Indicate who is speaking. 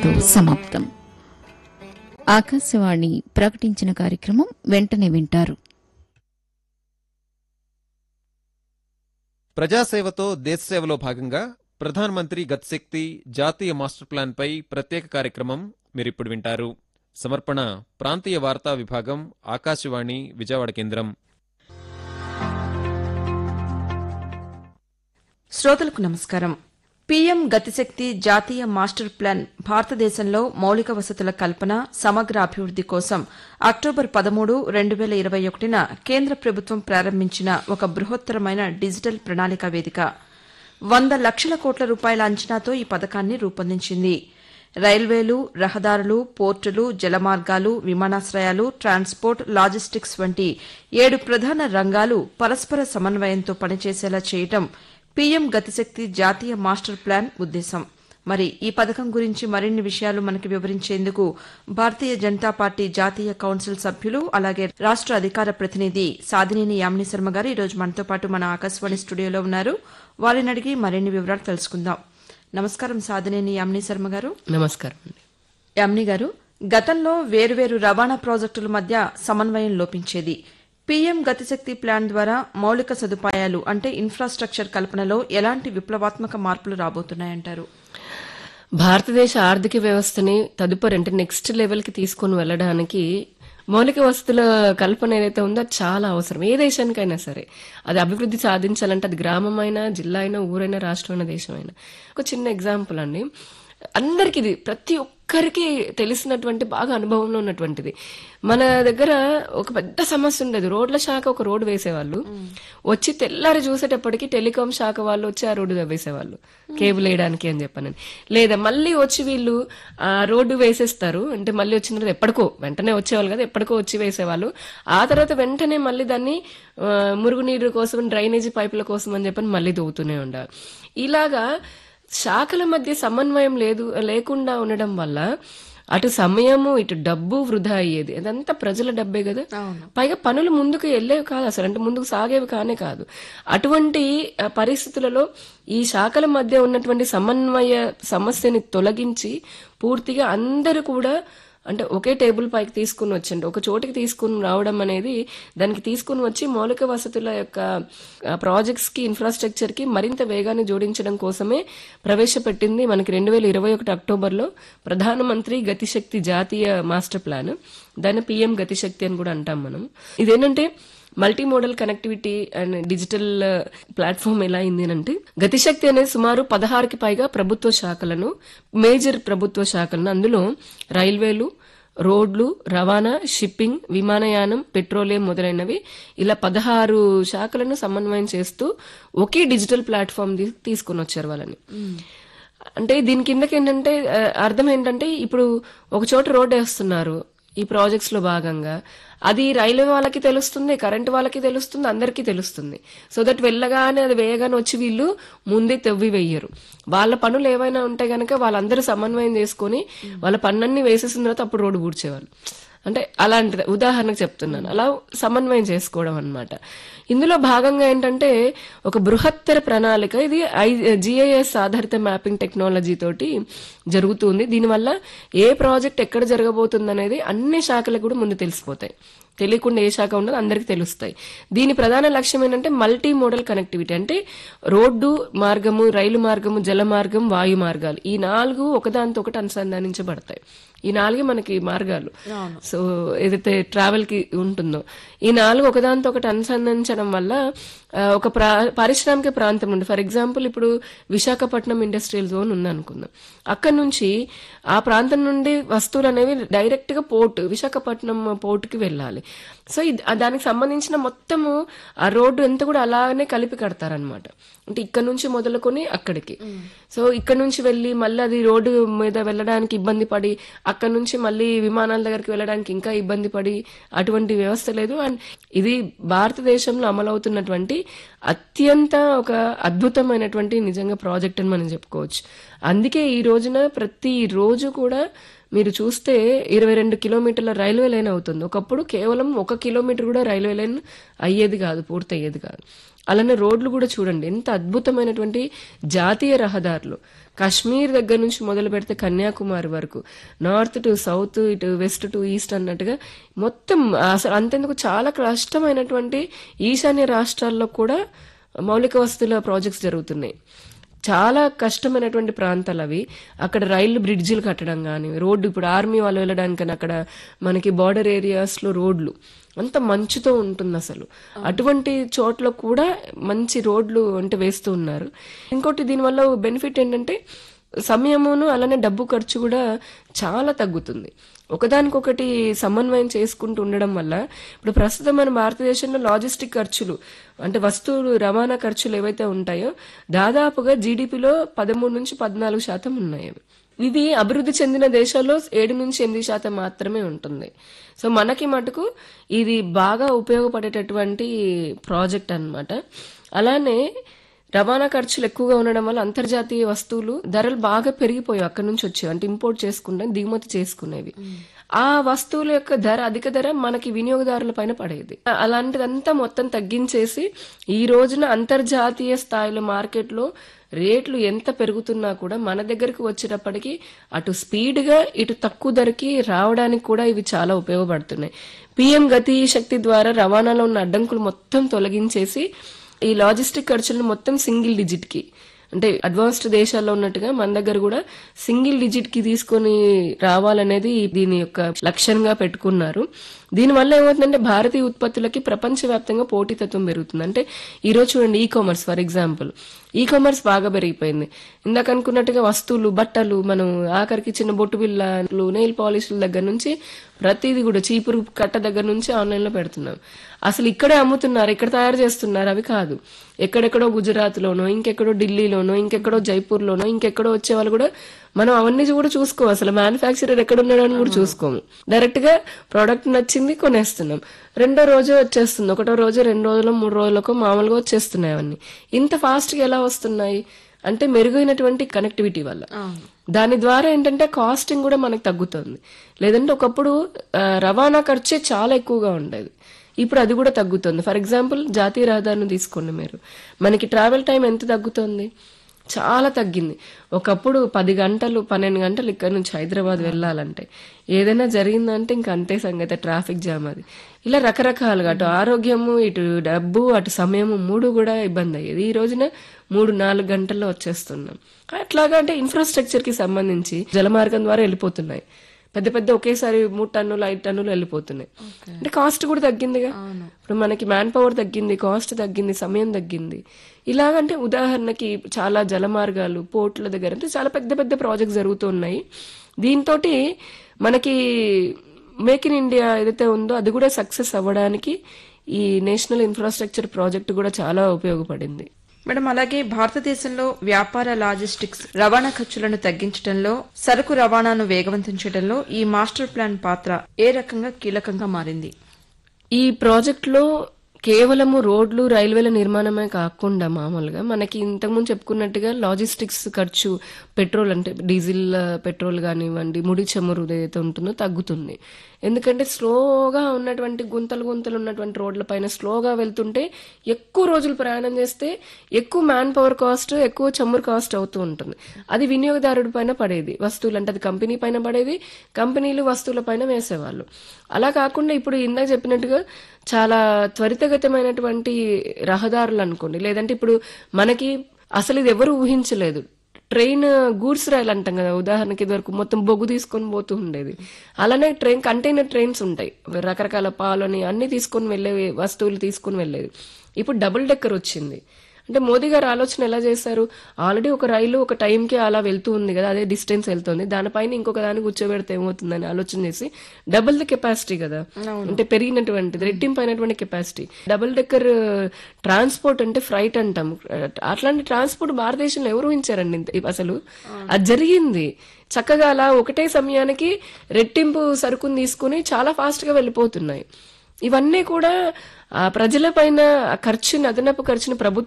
Speaker 1: ఇంతటితో సమాప్తం ఆకాశవాణి ప్రకటించిన కార్యక్రమం వెంటనే వింటారు
Speaker 2: ప్రజాసేవతో దేశసేవలో భాగంగా ప్రధాన్ మంత్రి గతిశక్తి జాతీయ మాస్టర్ ప్లాన్ పై ప్రత్యేక కార్యక్రమం మీరిప్పుడు వింటారు సమర్పణ ప్రాంతీయ వార్తా విభాగం ఆకాశవాణి విజయవాడ కేంద్రం
Speaker 3: శ్రోతలకు నమస్కారం పీఎం గతిశక్తి జాతీయ మాస్టర్ ప్లాన్ భారతదేశంలో మౌలిక వసతుల కల్పన సమగ్ర అభివృద్ది కోసం అక్టోబర్ పదమూడు రెండు వేల ఇరవై ఒకటిన కేంద్ర ప్రభుత్వం ప్రారంభించిన ఒక బృహత్తరమైన డిజిటల్ ప్రణాళిక వేదిక వంద లక్షల కోట్ల రూపాయల అంచనాతో ఈ పథకాన్ని రూపొందించింది రైల్వేలు రహదారులు పోర్టులు జలమార్గాలు విమానాశ్రయాలు ట్రాన్స్పోర్ట్ లాజిస్టిక్స్ వంటి ఏడు ప్రధాన రంగాలు పరస్పర సమన్వయంతో పనిచేసేలా చేయటం పీఎం గతిశక్తి జాతీయ మాస్టర్ ప్లాన్ ఉద్దేశం మరి ఈ పథకం గురించి మరిన్ని విషయాలు మనకి వివరించేందుకు భారతీయ జనతా పార్టీ జాతీయ కౌన్సిల్ సభ్యులు అలాగే రాష్ట అధికార ప్రతినిధి సాదినేని యామిని శర్మ గారు ఈరోజు మనతో పాటు మన ఆకాశవాణి స్టూడియోలో ఉన్నారు వారిని అడిగి మరిన్ని వివరాలు తెలుసుకుందాం నమస్కారం సాదినేని యామిని శర్మ గారు
Speaker 4: నమస్కారం అండి
Speaker 3: యామిని గారు గతంలో వేరువేరు రవాణా ప్రాజెక్టుల మధ్య సమన్వయం లోపించేది పీఎం గతిశక్తి ప్లాన్ ద్వారా మౌలిక సదుపాయాలు అంటే ఇన్ఫ్రాస్ట్రక్చర్ కల్పనలో ఎలాంటి విప్లవాత్మక మార్పులు రాబోతున్నాయంటారు
Speaker 4: భారతదేశ ఆర్థిక వ్యవస్థని తదుపరి అంటే నెక్స్ట్ లెవెల్ కి తీసుకొని వెళ్ళడానికి మౌలిక వసతుల కల్పన ఏదైతే ఉందో అది చాలా అవసరం ఏ దేశానికైనా సరే అది అభివృద్ధి సాధించాలంటే అది గ్రామమైనా జిల్లా అయినా ఊరైనా రాష్ట్రమైనా దేశమైనా ఒక చిన్న ఎగ్జాంపుల్ అండి అందరికి ఇది ప్రతి ఒక్కరికి తెలిసినటువంటి బాగా అనుభవంలో ఉన్నటువంటిది మన దగ్గర ఒక పెద్ద సమస్య ఉండేది రోడ్ల శాఖ ఒక రోడ్డు వేసేవాళ్ళు వచ్చి తెల్లారి చూసేటప్పటికి టెలికాం శాఖ వాళ్ళు వచ్చి ఆ రోడ్డు వేసేవాళ్ళు కేబుల్ వేయడానికి అని చెప్పాను లేదా మళ్ళీ వచ్చి వీళ్ళు ఆ రోడ్డు వేసేస్తారు అంటే మళ్ళీ వచ్చిన తర్వాత ఎప్పటికో వెంటనే వచ్చేవాళ్ళు కదా ఎప్పటికో వచ్చి వేసేవాళ్ళు ఆ తర్వాత వెంటనే మళ్ళీ దాన్ని ఆ, మురుగునీరు కోసం డ్రైనేజీ పైపుల కోసం అని చెప్పని మళ్ళీ దోవుతూనే ఉండాలి ఇలాగా శాఖల మధ్య సమన్వయం లేదు లేకుండా ఉండడం వల్ల అటు సమయము ఇటు డబ్బు వృధా అయ్యేది అదంతా ప్రజల డబ్బే కదా పైగా పనులు ముందుకు వెళ్ళేవి కాదు అసలు అంటే ముందుకు సాగేవి కానే కాదు అటువంటి ఆ, పరిస్థితులలో ఈ శాఖల మధ్య ఉన్నటువంటి సమన్వయ సమస్యని తొలగించి పూర్తిగా అందరూ కూడా అంటే ఒకే టేబుల్ పైకి తీసుకుని వచ్చండి ఒక చోటికి తీసుకుని రావడం అనేది దానికి తీసుకుని వచ్చి మౌలిక వసతుల యొక్క ప్రాజెక్ట్స్ కి ఇన్ఫ్రాస్ట్రక్చర్ కి మరింత వేగాన్ని జోడించడం కోసమే ప్రవేశపెట్టింది మనకి రెండు వేల ఇరవై ఒకటి అక్టోబర్లో ప్రధానమంత్రి గతిశక్తి జాతీయ మాస్టర్ ప్లాన్ దాన్ని పిఎం గతిశక్తి అని కూడా అంటాం మనం ఇదేంటంటే multi modal connectivity and digital platform ఎలా అయింది అంటే గతిశక్తి అనేది సుమారు పదహారుకి పైగా ప్రభుత్వ శాఖలను మేజర్ ప్రభుత్వ శాఖలను అందులో రైల్వేలు రోడ్లు రవాణా షిప్పింగ్ విమానయానం పెట్రోలియం మొదలైనవి ఇలా పదహారు శాఖలను సమన్వయం చేస్తూ ఒకే డిజిటల్ ప్లాట్ఫామ్ తీసుకుని వచ్చారు వాళ్ళని అంటే దీని కిందకి ఏంటంటే ఆ, అర్థం ఏంటంటే ఇప్పుడు ఒక చోట రోడ్ వేస్తున్నారు ఈ ప్రాజెక్ట్స్ లో భాగంగా అది రైల్వే వాళ్ళకి తెలుస్తుంది కరెంట్ వాళ్ళకి తెలుస్తుంది అందరికీ తెలుస్తుంది సో దట్ వెళ్ళగానే అది వేయగానే వచ్చి వీళ్ళు ముందే తెవ్వి వెయ్యరు వాళ్ళ పనులు ఏవైనా ఉంటే గనక వాళ్ళందరూ సమన్వయం చేసుకొని వాళ్ళ పనులన్నీ వేసేసిన తర్వాత అప్పుడు రోడ్డు పూడ్చేవాళ్ళు అంటే అలాంటిది ఉదాహరణకు చెప్తున్నాను అలా సమన్వయం చేసుకోవడం అన్నమాట ఇందులో భాగంగా ఏంటంటే ఒక బృహత్తర ప్రణాళిక ఇది జిఐఎస్ ఆధారిత మ్యాపింగ్ టెక్నాలజీ తోటి జరుగుతుంది దీనివల్ల ఏ ప్రాజెక్ట్ ఎక్కడ జరగబోతుంది అనేది అన్ని శాఖలకు కూడా ముందు తెలిసిపోతాయి తెలియకుండా ఏ శాఖ ఉన్నదో అందరికీ తెలుస్తాయి దీని ప్రధాన లక్ష్యం ఏంటంటే మల్టీ మోడల్ కనెక్టివిటీ అంటే రోడ్డు మార్గము రైలు మార్గము జల మార్గం వాయు మార్గాలు ఈ నాలుగు ఒకదానితో ఒకటి అనుసంధానించబడతాయి ఈ నాలుగే మనకి మార్గాలు సో ఏదైతే ట్రావెల్ కి ఉంటుందో ఈ నాలుగు ఒకదానితో ఒకటి అనుసంధానించడం వల్ల ఆ, ఒక ప్రా పారిశ్రామిక ప్రాంతం ఉంది ఫర్ ఎగ్జాంపుల్ ఇప్పుడు విశాఖపట్నం ఇండస్ట్రియల్ జోన్ ఉంది అనుకుందాం అక్కడ నుంచి ఆ ప్రాంతం నుండి వస్తువులు అనేవి డైరెక్ట్ గా పోర్ట్ విశాఖపట్నం పోర్ట్ కి వెళ్ళాలి సో ఇది- ఆ దానికి సంబంధించిన మొత్తము ఆ రోడ్డు అంతా కూడా అలానే కలిపి కడతారనమాట అంటే ఇక్కడ నుంచి మొదలుకొని అక్కడికి సో ఇక్కడ నుంచి వెళ్ళి మళ్ళీ అది రోడ్డు మీద వెళ్ళడానికి ఇబ్బంది పడి అక్కడ నుంచి మళ్ళీ విమానాల దగ్గరికి వెళ్ళడానికి ఇంకా ఇబ్బంది పడి అటువంటి వ్యవస్థ లేదు అండ్ ఇది భారతదేశంలో అమలవుతున్నటువంటి అత్యంత ఒక అద్భుతమైనటువంటి నిజంగా ప్రాజెక్ట్ అని మనం చెప్పుకోవచ్చు అందుకే ఈ రోజున ప్రతి రోజు కూడా మీరు చూస్తే ఇరవై రెండు కిలోమీటర్ల రైల్వే లైన్ అవుతుంది ఒకప్పుడు కేవలం ఒక కిలోమీటర్ కూడా రైల్వే లైన్ అయ్యేది కాదు పూర్తయ్యేది కాదు అలానే రోడ్లు కూడా చూడండి ఎంత అద్భుతమైనటువంటి జాతీయ రహదారులు కాశ్మీర్ దగ్గర నుంచి మొదలు పెడితే కన్యాకుమారి వరకు నార్త్ టు సౌత్ ఇటు వెస్ట్ టు ఈస్ట్ అన్నట్టుగా మొత్తం అసలు అంతెందుకు చాలా కష్టమైనటువంటి ఈశాన్య రాష్ట్రాల్లో కూడా మౌలిక వసతుల ప్రాజెక్ట్స్ జరుగుతున్నాయి చాలా కష్టమైనటువంటి ప్రాంతాలు అవి అక్కడ రైలు బ్రిడ్జిలు కట్టడం కానీ రోడ్డు ఇప్పుడు ఆర్మీ వాళ్ళు వెళ్ళడానికని అక్కడ మనకి బార్డర్ ఏరియాస్ లో రోడ్లు అంత మంచుతో ఉంటుంది అసలు అటువంటి చోట్ల కూడా మంచి రోడ్లు అంటే వేస్తూ ఉన్నారు ఇంకోటి దీనివల్ల బెనిఫిట్ ఏంటంటే సమయమును అలానే డబ్బు ఖర్చు కూడా చాలా తగ్గుతుంది ఒకదానికొకటి సమన్వయం చేసుకుంటూ ఉండడం వల్ల ఇప్పుడు ప్రస్తుతం మన భారతదేశంలో లాజిస్టిక్ ఖర్చులు అంటే వస్తువులు రవాణా ఖర్చులు ఏవైతే ఉంటాయో దాదాపుగా జీడిపిలో పదమూడు నుంచి పద్నాలుగు శాతం ఉన్నాయి అవి. ఇవి అభివృద్ధి చెందిన దేశాల్లో ఏడు నుంచి ఎనిమిది శాతం మాత్రమే ఉంటుంది సో మనకి మటుకు ఇది బాగా ఉపయోగపడేటటువంటి ప్రాజెక్ట్ అన్నమాట అలానే రవాణా ఖర్చులు ఎక్కువగా ఉండడం వల్ల అంతర్జాతీయ వస్తువులు ధరలు బాగా పెరిగిపోయాయి అక్కడి నుంచి వచ్చేవి అంటే ఇంపోర్ట్ చేసుకుంటే దిగుమతి చేసుకునేవి ఆ వస్తువుల యొక్క ధర అధిక ధర మనకి వినియోగదారుల పైన పడేది అలాంటిదంతా మొత్తం తగ్గించేసి ఈ రోజున అంతర్జాతీయ స్థాయిలో మార్కెట్లో రేట్లు ఎంత పెరుగుతున్నా కూడా మన దగ్గరకు వచ్చేటప్పటికి అటు స్పీడ్ గా ఇటు తక్కువ ధరకి రావడానికి కూడా ఇవి చాలా ఉపయోగపడుతున్నాయి పిఎం గతి శక్తి ద్వారా రవాణాలో ఉన్న అడ్డంకులు మొత్తం తొలగించేసి ఈ లాజిస్టిక్ ఖర్చులను మొత్తం సింగిల్ డిజిట్ కి అంటే అడ్వాన్స్డ్ దేశాల్లో ఉన్నట్టుగా మన దగ్గర కూడా సింగిల్ డిజిట్ కి తీసుకొని రావాలనేది దీని యొక్క లక్ష్యంగా పెట్టుకున్నారు దీనివల్ల ఏమవుతుందంటే భారతీయ ఉత్పత్తులకి ప్రపంచవ్యాప్తంగా పోటీతత్వం పెరుగుతుంది అంటే ఈ రోజు చూడండి e commerce for example e commerce బాగా పెరిగిపోయింది ఇందాక అనుకున్నట్టుగా వస్తువులు బట్టలు మనం ఆఖరికి చిన్న బొట్టు బిళ్ళలు నెయిల్ పాలిష్ల దగ్గర నుంచి ప్రతిదీ కూడా చీపురు కట్ట దగ్గర నుంచి ఆన్లైన్ లో పెడుతున్నాం అసలు ఇక్కడే అమ్ముతున్నారు ఇక్కడ తయారు చేస్తున్నారు అవి కాదు ఎక్కడెక్కడో గుజరాత్ లోనో ఇంకెక్కడో ఢిల్లీలోనో ఇంకెక్కడో జైపూర్ లోనో ఇంకెక్కడో వచ్చే వాళ్ళు కూడా మనం అవన్నీ కూడా చూసుకోము అసలు మ్యానుఫ్యాక్చరర్ ఎక్కడ ఉన్నాడు అని కూడా చూసుకోము డైరెక్ట్ గా ప్రోడక్ట్ నచ్చింది కొనేస్తున్నాం రెండో రోజు వచ్చేస్తుంది ఒకటో రోజు రెండు రోజులు మూడు రోజులకు మామూలుగా వచ్చేస్తున్నాయి అవన్నీ ఇంత ఫాస్ట్ గా ఎలా వస్తున్నాయి అంటే మెరుగైనటువంటి కనెక్టివిటీ వల్ల దాని ద్వారా ఏంటంటే కాస్టింగ్ కూడా మనకు తగ్గుతుంది లేదంటే ఒకప్పుడు ఆ, రవాణా ఖర్చే చాలా ఎక్కువగా ఉండేది ఇప్పుడు అది కూడా తగ్గుతుంది ఫర్ ఎగ్జాంపుల్ జాతీయ రహదారిని తీసుకోండి మీరు మనకి ట్రావెల్ టైం ఎంత తగ్గుతుంది చాలా తగ్గింది ఒకప్పుడు పది గంటలు పన్నెండు గంటలు ఇక్కడ నుంచి హైదరాబాద్ వెళ్ళాలంటే ఏదైనా జరిగిందంటే ఇంక అంతే సంగతి ట్రాఫిక్ జామ్ అది ఇలా రకరకాలుగా అటు ఆరోగ్యము ఇటు డబ్బు అటు సమయము మూడు కూడా ఇబ్బంది అయ్యేది ఈ రోజున మూడు నాలుగు గంటల్లో వచ్చేస్తున్నాం అట్లాగా అంటే ఇన్ఫ్రాస్ట్రక్చర్ కి సంబంధించి జలమార్గం ద్వారా వెళ్ళిపోతున్నాయి పెద్ద పెద్ద ఒకేసారి మూడు టన్నులు ఐదు టన్నులు వెళ్ళిపోతున్నాయి అంటే కాస్ట్ కూడా తగ్గిందిగా ఇప్పుడు మనకి మ్యాన్ పవర్ తగ్గింది కాస్ట్ తగ్గింది సమయం తగ్గింది ఇలాగంటే ఉదాహరణకి చాలా జలమార్గాలు పోర్టుల దగ్గర అంటే చాలా పెద్ద పెద్ద ప్రాజెక్ట్స్ జరుగుతూ ఉన్నాయి దీంతో మనకి మేక్ ఇన్ ఇండియా ఏదైతే ఉందో అది కూడా సక్సెస్ అవ్వడానికి ఈ నేషనల్ ఇన్ఫ్రాస్ట్రక్చర్ ప్రాజెక్ట్ కూడా చాలా ఉపయోగపడింది
Speaker 3: మేడం అలాగే భారతదేశంలో వ్యాపార లాజిస్టిక్స్ రవాణా ఖర్చులను తగ్గించడంలో సరుకు రవాణాను వేగవంతం చేయడంలో ఈ మాస్టర్ ప్లాన్ పాత్ర ఏ రకంగా కీలకంగా మారింది
Speaker 4: ఈ ప్రాజెక్ట్ లో కేవలము రోడ్లు రైల్వేల నిర్మాణమే కాకుండా మామూలుగా మనకి ఇంతకుముందు చెప్పుకున్నట్టుగా లాజిస్టిక్స్ ఖర్చు పెట్రోల్ అంటే డీజిల్ ఆ, పెట్రోల్ కానివ్వండి ముడి చమురు ఏదైతే ఉంటుందో తగ్గుతుంది ఎందుకంటే స్లోగా ఉన్నటువంటి గుంతలు గుంతలు ఉన్నటువంటి రోడ్ల పైన స్లోగా వెళ్తుంటే ఎక్కువ రోజులు ప్రయాణం చేస్తే ఎక్కువ మ్యాన్ పవర్ కాస్ట్ ఎక్కువ చమురు కాస్ట్ అవుతూ ఉంటుంది అది వినియోగదారుడి పైన పడేది వస్తువులు అంటే అది కంపెనీ పైన పడేది కంపెనీలు వస్తువుల పైన వేసేవాళ్ళు అలా కాకుండా ఇప్పుడు ఇందాక చెప్పినట్టుగా చాలా త్వరితగతమైనటువంటి రహదారులు అనుకోండి లేదంటే ఇప్పుడు మనకి అసలు ఇది ఎవరు ఊహించలేదు ట్రైన్ గూడ్స్ రైలు అంటాం కదా ఉదాహరణకి ఇదివరకు మొత్తం బొగ్గు తీసుకొని పోతూ ఉండేది అలానే ట్రైన్ కంటైనర్ ట్రైన్స్ ఉంటాయి రకరకాల పాలని అన్ని తీసుకొని వెళ్ళేవి వస్తువులు తీసుకొని వెళ్ళేది ఇప్పుడు డబుల్ డెక్కర్ వచ్చింది అంటే మోదీ గారు ఆలోచన ఎలా చేశారు ఆల్రెడీ ఒక రైలు ఒక టైంకి అలా వెళ్తూ ఉంది కదా అదే డిస్టెన్స్ వెళ్తుంది దానిపైన ఇంకొక దాన్ని కూర్చోబెడితే ఏమవుతుందని ఆలోచన చేసి డబుల్ ద కెపాసిటీ కదా అంటే పెరిగినటువంటిది రెట్టింపైనటువంటి కెపాసిటీ డబుల్ డెక్కర్ ట్రాన్స్పోర్ట్ అంటే ఫ్రైట్ అంటాం అట్లాంటి ట్రాన్స్పోర్ట్ భారతదేశంలో ఎవరు ఊహించారండి ఇంత- అసలు అది జరిగింది చక్కగా అలా ఒకటే సమయానికి రెట్టింపు సరుకుని తీసుకుని చాలా ఫాస్ట్ గా వెళ్ళిపోతున్నాయి ఇవన్నీ కూడా ఆ ప్రజల పైన ఖర్చుని అదనపు ఖర్చుని ప్రభుత్వం